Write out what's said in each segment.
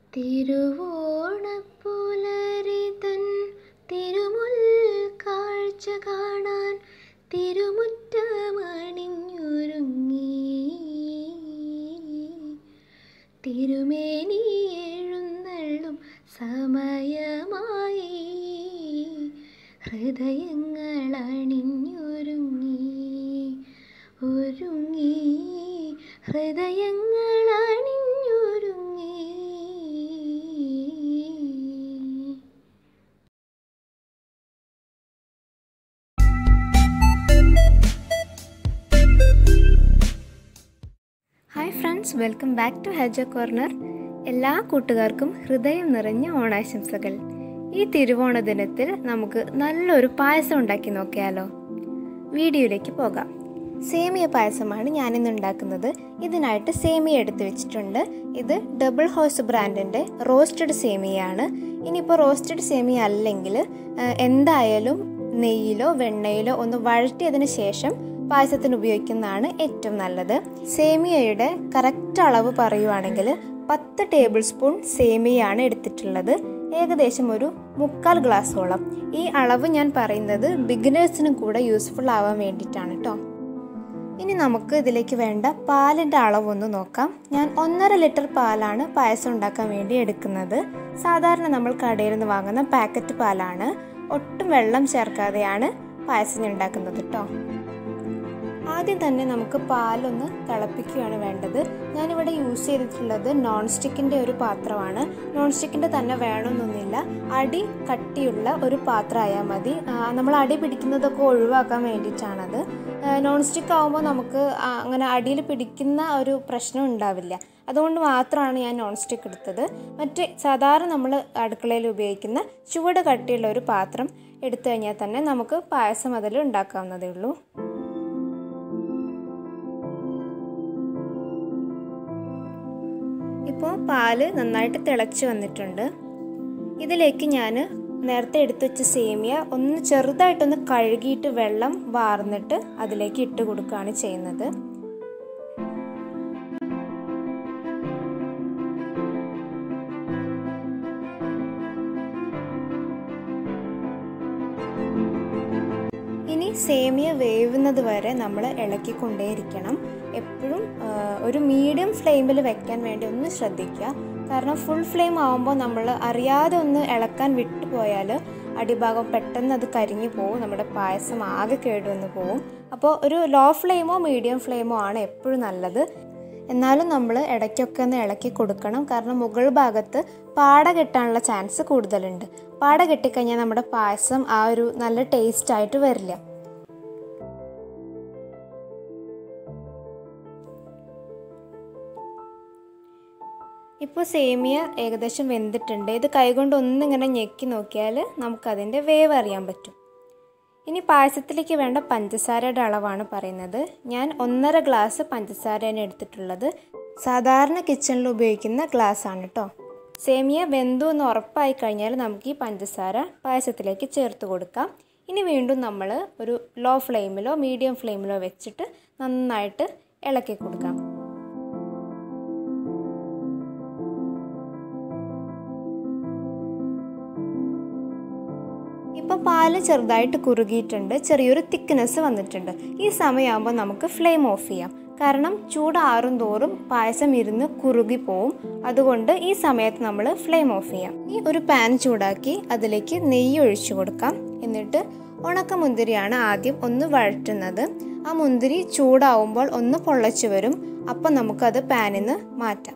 തിരുവോണപ്പുലരി തൻ തിരുമുൽ കാഴ്ച കാണാൻ തിരുമുറ്റമണിഞ്ഞൊരുങ്ങി തിരുമേനി എഴുന്നള്ളും സമയമായി ഹൃദയങ്ങൾ അണിഞ്ഞൊരുങ്ങി ഒരുങ്ങി ഹൃദയങ്ങൾ അണിഞ്ഞൊരുങ്ങി hi friends welcome back to Heja corner എല്ലാ കൂട്ടുകാർക്കും ഹൃദയം നിറഞ്ഞ ഓണാശംസകൾ ഈ തിരുവോണ ദിനത്തിൽ നമുക്ക് നല്ലൊരു പായസം ഉണ്ടാക്കി നോക്കിയാലോ വീഡിയോയിലേക്ക് പോകാം സേമിയ പായസമാണ് ഞാനിന്ന് ഉണ്ടാക്കുന്നത് ഇതിനായിട്ട് സേമിയ എടുത്ത് വെച്ചിട്ടുണ്ട് ഇത് ഡബിൾ ഹോഴ്സ് ബ്രാൻഡിൻ്റെ റോസ്റ്റഡ് സേമിയയാണ് ഇനിയിപ്പോൾ റോസ്റ്റഡ് സേമിയ അല്ലെങ്കിൽ ആ, എന്തായാലും നെയ്യിലോ വെണ്ണയിലോ ഒന്ന് വഴറ്റിയതിന് ശേഷം പായസത്തിന് ഉപയോഗിക്കുന്നതാണ് ഏറ്റവും നല്ലത് സേമിയയുടെ കറക്റ്റ് അളവ് പറയുവാണെങ്കിൽ പത്ത് ടേബിൾ സ്പൂൺ സേമിയയാണ് എടുത്തിട്ടുള്ളത് ഏകദേശം ഒരു മുക്കാൽ ഗ്ലാസ്സോളം ഈ അളവ് ഞാൻ പറയുന്നത് ബിഗിനേഴ്സിനും കൂടെ യൂസ്ഫുൾ ആവാൻ വേണ്ടിയിട്ടാണ് കേട്ടോ ഇനി നമുക്ക് ഇതിലേക്ക് വേണ്ട പാലിൻ്റെ അളവൊന്ന് നോക്കാം ഞാൻ ഒന്നര ലിറ്റർ പാലാണ് പായസം ഉണ്ടാക്കാൻ വേണ്ടി എടുക്കുന്നത് സാധാരണ നമ്മൾ കടയിൽ നിന്ന് വാങ്ങുന്ന പാക്കറ്റ് പാലാണ് ഒട്ടും വെള്ളം ചേർക്കാതെയാണ് പായസം ഞാൻ ഉണ്ടാക്കുന്നത് കേട്ടോ ആദ്യം തന്നെ നമുക്ക് പാലൊന്ന് തിളപ്പിക്കുകയാണ് വേണ്ടത് ഞാനിവിടെ യൂസ് ചെയ്തിട്ടുള്ളത് നോൺ സ്റ്റിക്കിൻ്റെ ഒരു പാത്രമാണ് നോൺ സ്റ്റിക്കിൻ്റെ തന്നെ വേണമെന്നൊന്നുമില്ല അടി കട്ടിയുള്ള ഒരു പാത്രമായാൽ മതി ആ, നമ്മൾ അടി പിടിക്കുന്നതൊക്കെ ഒഴിവാക്കാൻ വേണ്ടിയിട്ടാണത് നോൺ സ്റ്റിക്ക് ആകുമ്പോൾ നമുക്ക് ആ, അങ്ങനെ അടിയിൽ പിടിക്കുന്ന ഒരു പ്രശ്നം ഉണ്ടാവില്ല അതുകൊണ്ട് മാത്രമാണ് ഞാൻ നോൺ സ്റ്റിക്ക് എടുത്തത് മറ്റ് സാധാരണ നമ്മൾ അടുക്കളയിൽ ഉപയോഗിക്കുന്ന ചുവട് കട്ടിയുള്ള ഒരു പാത്രം എടുത്തു കഴിഞ്ഞാൽ തന്നെ നമുക്ക് പായസം അതിൽ ഉണ്ടാക്കാവുന്നതേ ഉള്ളൂ ഇപ്പോൾ പാല് നന്നായിട്ട് തിളച്ച് വന്നിട്ടുണ്ട് ഇതിലേക്ക് ഞാൻ നേരത്തെ എടുത്തു വെച്ച സേമിയ ഒന്ന് ചെറുതായിട്ടൊന്ന് കഴുകിയിട്ട് വെള്ളം വാർന്നിട്ട് അതിലേക്ക് ഇട്ട് കൊടുക്കുകയാണ് ചെയ്യുന്നത് ഇനി സേമിയ വേവുന്നത് വരെ നമ്മൾ ഇളക്കിക്കൊണ്ടേയിരിക്കണം എപ്പോഴും ആ, ഒരു മീഡിയം ഫ്ലെയിമിൽ വെക്കാൻ വേണ്ടി ഒന്ന് ശ്രദ്ധിക്കുക കാരണം ഫുൾ ഫ്ലെയിം ആവുമ്പോൾ നമ്മൾ അറിയാതെ ഒന്ന് ഇളക്കാൻ വിട്ടുപോയാൽ അടിഭാഗം പെട്ടെന്ന് അത് കരിഞ്ഞു പോകും നമ്മുടെ പായസം ആകെ കേടുവന്ന് പോകും അപ്പോൾ ഒരു ലോ ഫ്ലെയിമോ മീഡിയം ഫ്ലെയിമോ ആണ് എപ്പോഴും നല്ലത് എന്നാലും നമ്മൾ ഇടയ്ക്കൊക്കെ ഒന്ന് ഇളക്കി കൊടുക്കണം കാരണം മുകൾ ഭാഗത്ത് പാട കെട്ടാനുള്ള ചാൻസ് കൂടുതലുണ്ട് പാട കെട്ടിക്കഴിഞ്ഞാൽ നമ്മുടെ പായസം ആ ഒരു നല്ല ടേസ്റ്റ് ആയിട്ട് വരില്ല ഇപ്പോൾ സേമിയ ഏകദേശം വെന്തിട്ടുണ്ട് ഇത് കൈകൊണ്ട് ഒന്നിങ്ങനെ ഞെക്കി നോക്കിയാൽ നമുക്കതിൻ്റെ വേവ് അറിയാൻ പറ്റും ഇനി പായസത്തിലേക്ക് വേണ്ട പഞ്ചസാരയുടെ അളവാണ് പറയുന്നത് ഞാൻ ഒന്നര ഗ്ലാസ് പഞ്ചസാരയാണ് എടുത്തിട്ടുള്ളത് സാധാരണ കിച്ചണിൽ ഉപയോഗിക്കുന്ന ഗ്ലാസ് ആണ് കേട്ടോ സേമിയ വെന്തു എന്ന് ഉറപ്പായി കഴിഞ്ഞാൽ നമുക്ക് ഈ പഞ്ചസാര പായസത്തിലേക്ക് ചേർത്ത് കൊടുക്കാം ഇനി വീണ്ടും നമ്മൾ ഒരു ലോ ഫ്ലെയിമിലോ മീഡിയം ഫ്ലെയിമിലോ വെച്ചിട്ട് നന്നായിട്ട് ഇളക്കി കൊടുക്കാം ഇപ്പോൾ പാല് ചെറുതായിട്ട് കുറുകിയിട്ടുണ്ട് ചെറിയൊരു തിക്നെസ് വന്നിട്ടുണ്ട് ഈ സമയമാകുമ്പോൾ നമുക്ക് ഫ്ലെയിം ഓഫ് ചെയ്യാം കാരണം ചൂടാറും തോറും പായസം ഇരുന്ന് കുറുകി പോവും അതുകൊണ്ട് ഈ സമയത്ത് നമ്മൾ ഫ്ലെയിം ഓഫ് ചെയ്യാം ഈ ഒരു പാൻ ചൂടാക്കി അതിലേക്ക് നെയ്യ് ഒഴിച്ചു കൊടുക്കാം എന്നിട്ട് ഉണക്ക മുന്തിരിയാണ് ആദ്യം ഒന്ന് വഴറ്റുന്നത് ആ മുന്തിരി ചൂടാവുമ്പോൾ ഒന്ന് പൊള്ളച്ചു വരും അപ്പം നമുക്കത് പാനിൽ നിന്ന് മാറ്റാം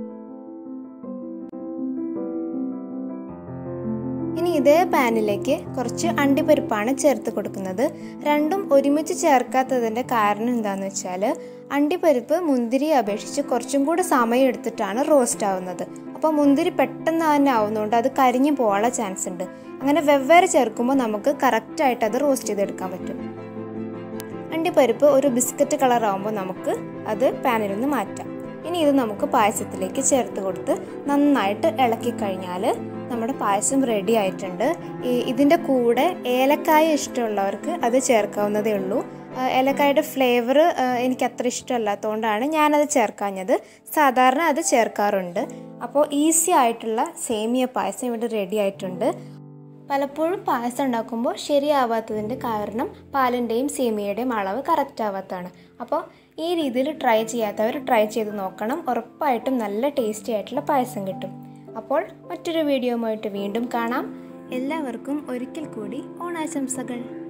ഇനി ഇതേ പാനിലേക്ക് കുറച്ച് അണ്ടിപ്പരിപ്പാണ് ചേർത്ത് കൊടുക്കുന്നത് രണ്ടും ഒരുമിച്ച് ചേർക്കാത്തതിൻ്റെ കാരണം എന്താണെന്ന് വെച്ചാൽ അണ്ടിപ്പരിപ്പ് മുന്തിരിയെ അപേക്ഷിച്ച് കുറച്ചും കൂടെ സമയം എടുത്തിട്ടാണ് റോസ്റ്റ് ആവുന്നത് അപ്പോൾ മുന്തിരി പെട്ടെന്ന് തന്നെ ആവുന്നതുകൊണ്ട് അത് കരിഞ്ഞു പോകാനുള്ള ചാൻസ് ഉണ്ട് അങ്ങനെ വെവ്വേറെ ചേർക്കുമ്പോൾ നമുക്ക് കറക്റ്റായിട്ട് അത് റോസ്റ്റ് ചെയ്തെടുക്കാൻ പറ്റും അണ്ടിപ്പരിപ്പ് ഒരു ബിസ്ക്കറ്റ് കളർ ആകുമ്പോൾ നമുക്ക് അത് പാനിൽ നിന്ന് മാറ്റാം ഇനി ഇത് നമുക്ക് പായസത്തിലേക്ക് ചേർത്ത് കൊടുത്ത് നന്നായിട്ട് ഇളക്കി കഴിഞ്ഞാൽ നമ്മുടെ പായസം റെഡി ആയിട്ടുണ്ട് ഈ ഇതിൻ്റെ കൂടെ ഏലക്കായ ഇഷ്ടമുള്ളവർക്ക് അത് ചേർക്കാവുന്നതേ ഉള്ളൂ ആ, ഏലക്കായുടെ ഫ്ലേവർ എനിക്ക് അത്ര ഇഷ്ടമല്ലാത്തതുകൊണ്ടാണ് ഞാനത് ചേർക്കാഞ്ഞത് സാധാരണ അത് ചേർക്കാറുണ്ട് അപ്പോൾ ഈസി ആയിട്ടുള്ള സേമിയ പായസം ഇവിടെ റെഡി ആയിട്ടുണ്ട് പലപ്പോഴും പായസം ഉണ്ടാക്കുമ്പോൾ ശരിയാവാത്തതിൻ്റെ കാരണം പാലിൻ്റെയും സേമിയയുടെയും അളവ് കറക്റ്റ് ആവാത്തതാണ് അപ്പോൾ ഈ രീതിയിൽ ട്രൈ ചെയ്യാത്തവർ ട്രൈ ചെയ്ത് നോക്കണം ഉറപ്പായിട്ടും നല്ല ടേസ്റ്റി ആയിട്ടുള്ള പായസം കിട്ടും അപ്പോൾ മറ്റൊരു വീഡിയോയുമായിട്ട് വീണ്ടും കാണാം എല്ലാവർക്കും ഒരിക്കൽ കൂടി ഓണാശംസകൾ